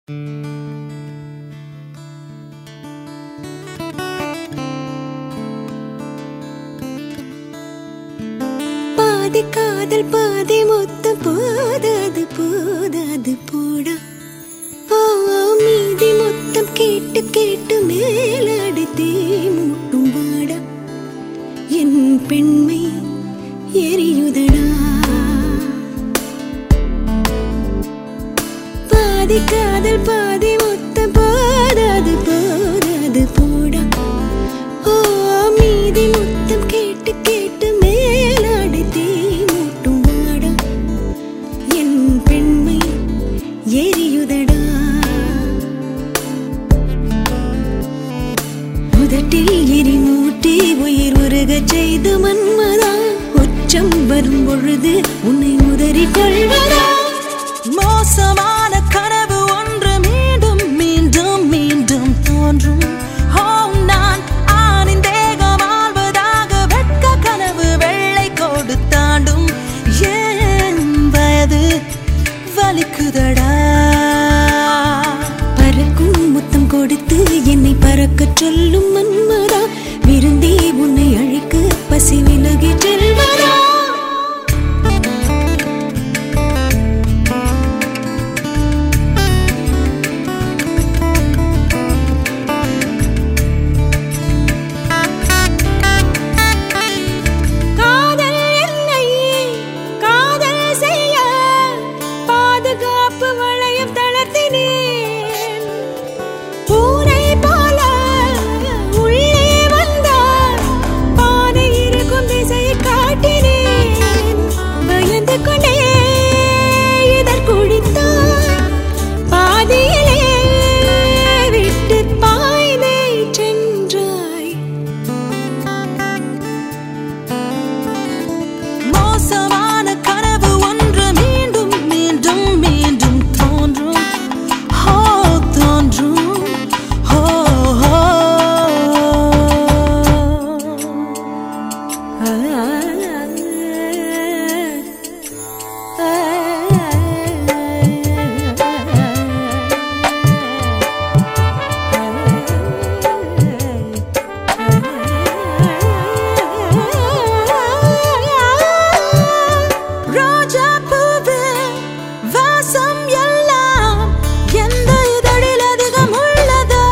பாதி காதல் பாதி மொத்தம் போதாது போதாது போடா ஓ மீதி மொத்தம் கேட்டு கேட்டு மேலாடி தீ மூட்டும் வாடா என் பெண்மை எரியுதடா பாதி காதல் பாதி மொத்தம் போதாது போதாது போடா ஓ மீதி மொத்தம் கேட்டு கேட்டு மேலாடி தீ மூட்டும் வாடா என் பெண்மை எரியுதடா முதட்டில் எரி மூட்டி உயிர் உருகச் செய்த மன்மதா உச்சம் வரும் பொழுது உன்னை உதறிக் கொள்வதா மோசமான கனவு ஒன்று மீண்டும் மீண்டும் மீண்டும் தோன்றும் ஓ நான் ஆணின் தேகம் ஆள்வதாக வெட்க கனவு வெள்ளை கோடு தாண்டும் ஏன் வயது வலிக்குதடா பறக்கும் முத்தம் கொடுத்து என்னை பறக்கச் சொல்லும் மன்மதா விருந்தி உன்னை அழைக்க பசி விலகிச் செல்வதா காதல் என்னை காதல் செய்ய பாதுகாப்பு வளையம் தளர்த்தினேன் பூனை போல உள்ளே வந்தார் பாதை இருக்கும் திசையை காட்டினேன் பயந்து கொண்டே இதழ் குடித்தார் பாதியிலே விட்டு பாய்ந்தே சென்றாய் மோசமான கனவு ஒன்று மீண்டும் மீண்டும் மீண்டும் தோன்றும் ஹோ தோன்றும் ஹோ ஹோ ரோஜா பூவே வாசம் எல்லாம் எந்த இதழில் அதிகம் உள்ளதோ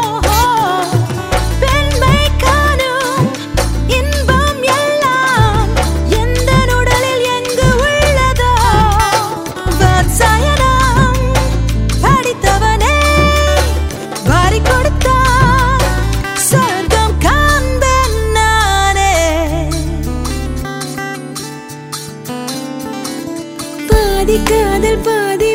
பெண்மை காணும் இன்பம் எல்லாம் எந்த உடலில் எங்கு உள்ளதோ வாத்சாயனம் படித்தவனே வாரி கொடுத்தார் சொர்க்கம் காண்பேன் நானே பாதி காதல் பாதி